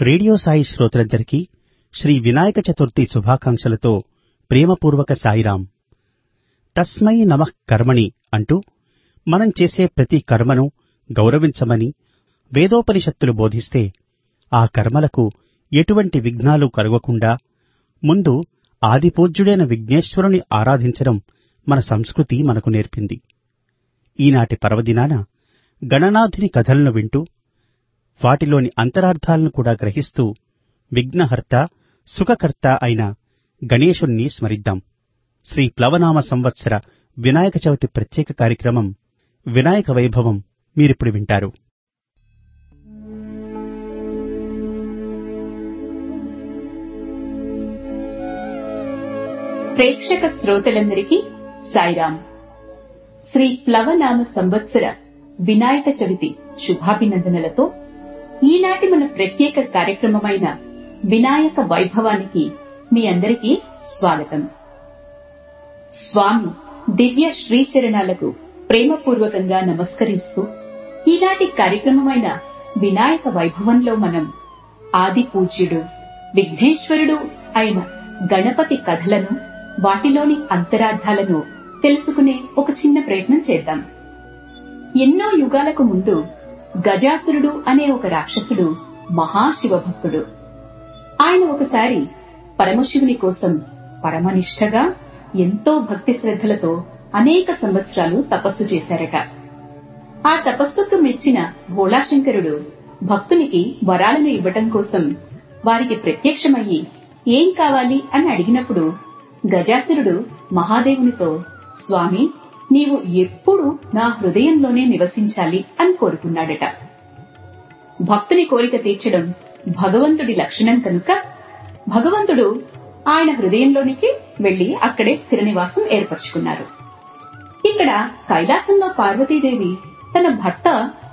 radio Sai శ్రోతలందరికీ శ్రీ వినాయక చతుర్థి శుభాకాంక్షలతో ప్రేమపూర్వక సాయిరాం తస్మై నమః కర్మణి అంటూ మనం చేసే ప్రతి కర్మను గౌరవించమని వేదోపనిషత్తులు బోధిస్తే ఆ కర్మలకు ఎటువంటి విఘ్నాలు కలగకుండా ముందు ఆదిపూజ్యుడైన విఘ్నేశ్వరుని ఆరాధించడం మన సంస్కృతి మనకు నేర్పింది ఈనాటి పర్వదినాన గణనాథుని కథలను వింటూ వాటిలోని అంతరార్థాలను కూడా గ్రహిస్తూ విఘ్నహర్త సుఖకర్త అయిన గణేశుణ్ణి స్మరిద్దాం శ్రీ ప్లవనామ సంవత్సర వినాయక చవితి ప్రత్యేక కార్యక్రమం వినాయక వైభవం మీరిప్పుడు వింటారు ప్రేక్షక శ్రోతలందరికీ సాయిరాం శ్రీ ప్లవనామ సంవత్సర వినాయక చవితి శుభాభినందనలతో ఈనాటి మన ప్రత్యేక కార్యక్రమమైన వినాయక వైభవానికి మీ అందరికీ స్వాగతం స్వామి దివ్య శ్రీచరణాలకు ప్రేమపూర్వకంగా నమస్కరిస్తూ ఈనాటి కార్యక్రమమైన వినాయక వైభవంలో మనం ఆది పూజ్యుడు విఘ్నేశ్వరుడు అయిన గణపతి కథలను వాటిలోని అంతరార్థాలను తెలుసుకునే ఒక చిన్న ప్రయత్నం చేద్దాం ఎన్నో యుగాలకు ముందు గజాసురుడు అనే ఒక రాక్షసుడు మహాశివభక్తుడు ఆయన ఒకసారి పరమశివుని కోసం పరమనిష్టగా ఎంతో భక్తి శ్రద్ధలతో అనేక సంవత్సరాలు తపస్సు చేశారట ఆ తపస్సుకు మెచ్చిన భోళాశంకరుడు భక్తునికి వరాలను ఇవ్వటం కోసం వారికి ప్రత్యక్షమయ్యి ఏం కావాలి అని అడిగినప్పుడు గజాసురుడు మహాదేవునితో స్వామి నీవు ఎప్పుడు నా హృదయంలోనే నివసించాలి అని కోరుకున్నాడట భక్తుని కోరిక తీర్చడం భగవంతుడి లక్షణం కనుక భగవంతుడు ఆయన హృదయంలోనికి వెళ్లి అక్కడే స్థిర నివాసం ఏర్పరచుకున్నారు ఇక్కడ కైలాసంలో పార్వతీదేవి తన భర్త